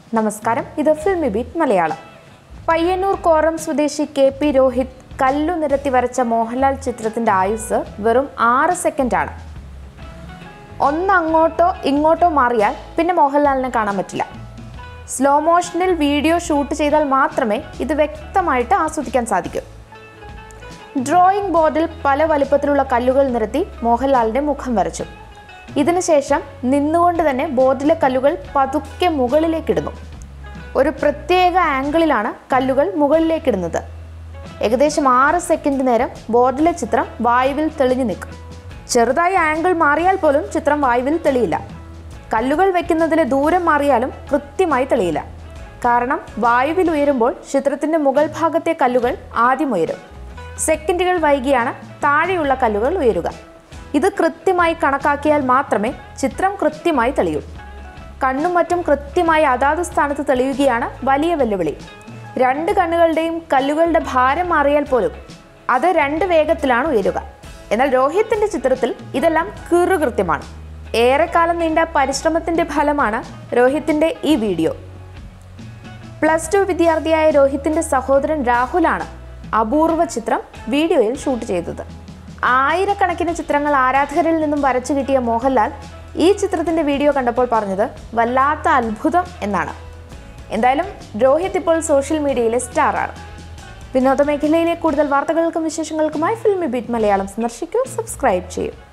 നമസ്കാരം ഇത് Filmibeat Malayalam Payyanur Korom സ്വദേശി കെ പി രോഹിത് കല്ലു നിരത്തി വരച്ച മോഹൻലാൽ ചിത്രത്തിന്റെ ആയുസ് വെറും ആറ് സെക്കൻഡാണ് ഒന്ന് അങ്ങോട്ടോ ഇങ്ങോട്ടോ മാറിയാൽ പിന്നെ മോഹൻലാലിനെ കാണാൻ പറ്റില്ല സ്ലോ മോഷനിൽ വീഡിയോ ഷൂട്ട് ചെയ്താൽ മാത്രമേ ഇത് വ്യക്തമായിട്ട് ആസ്വദിക്കാൻ സാധിക്കൂ ഡ്രോയിങ് ബോർഡിൽ പല വലിപ്പത്തിലുള്ള കല്ലുകൾ നിരത്തി മോഹൻലാലിന്റെ മുഖം വരച്ചു ഇതിനുശേഷം നിന്നുകൊണ്ട് തന്നെ ബോർഡിലെ കല്ലുകൾ പതുക്കെ മുകളിലേക്കിടുന്നു ഒരു പ്രത്യേക ആംഗിളിലാണ് കല്ലുകൾ മുകളിലേക്കിടുന്നത് ഏകദേശം ആറ് സെക്കൻഡ് നേരം ബോർഡിലെ ചിത്രം വായുവിൽ തെളിഞ്ഞു നിൽക്കും ചെറുതായി ആംഗിൾ മാറിയാൽ പോലും ചിത്രം വായുവിൽ തെളിയില്ല കല്ലുകൾ വെക്കുന്നതിലെ ദൂരം മാറിയാലും കൃത്യമായി തെളിയില്ല കാരണം വായുവിൽ ഉയരുമ്പോൾ ചിത്രത്തിന്റെ മുകൾ ഭാഗത്തെ കല്ലുകൾ ആദ്യം ഉയരും സെക്കൻഡുകൾ വൈകിയാണ് താഴെയുള്ള കല്ലുകൾ ഉയരുക ഇത് കൃത്യമായി കണക്കാക്കിയാൽ മാത്രമേ ചിത്രം കൃത്യമായി തെളിയൂ കണ്ണും മറ്റും കൃത്യമായി അതാത് സ്ഥാനത്ത് തെളിയുകയാണ് വലിയ വെല്ലുവിളി രണ്ട് കണ്ണുകളുടെയും കല്ലുകളുടെ ഭാരം മാറിയാൽ പോലും അത് രണ്ട് വേഗത്തിലാണ് ഉയരുക എന്നാൽ രോഹിത്തിന്റെ ചിത്രത്തിൽ ഇതെല്ലാം കീറുകൃത്യമാണ് ഏറെക്കാലം നീണ്ട പരിശ്രമത്തിന്റെ ഫലമാണ് രോഹിത്തിന്റെ ഈ വീഡിയോ പ്ലസ് ടു വിദ്യാർത്ഥിയായ രോഹിത്തിന്റെ സഹോദരൻ രാഹുലാണ് അപൂർവ ചിത്രം വീഡിയോയിൽ ഷൂട്ട് ചെയ്തത് ആയിരക്കണക്കിന് ചിത്രങ്ങൾ ആരാധകരിൽ നിന്നും വരച്ചു കിട്ടിയ മോഹൻലാൽ ഈ ചിത്രത്തിന്റെ വീഡിയോ കണ്ടപ്പോൾ പറഞ്ഞത് വല്ലാത്ത അത്ഭുതം എന്നാണ് എന്തായാലും രോഹിത് ഇപ്പോൾ സോഷ്യൽ മീഡിയയിലെ സ്റ്റാറാണ് വിനോദ മേഖലയിലെ കൂടുതൽ വാർത്തകൾക്കും വിശേഷങ്ങൾക്കുമായി ഫിൽമി ബീറ്റ് മലയാളം സന്ദർശിക്കൂ സബ്സ്ക്രൈബ് ചെയ്യൂ